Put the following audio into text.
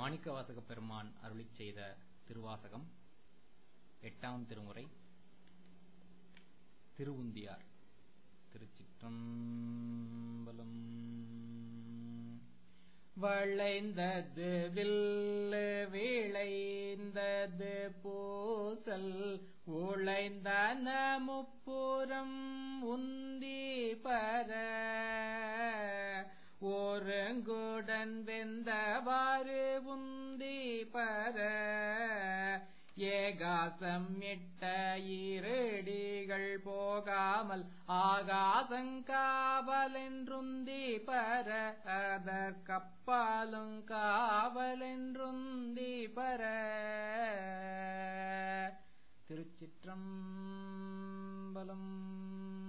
மாணிக்கவாசக பெருமான் அருளிச் செய்த திருவாசகம் எட்டாம் திருமுறை திருவுந்தியார் திருச்சிற்றம்பலம் வளைந்தது வில்லு விளைந்தது பூசல் உழைந்தன முப்புறம் உந்தி பர ஒருங்குடன் வெந்தவாறு உந்தி பர ஏகாசம் இட்ட ஈரடிகள் போகாமல் ஆகாசங்காவலென்றுந்தி பர அதற்கப்பாலும் காவலென்றுந்தி பர திருச்சிற்றம்பலம்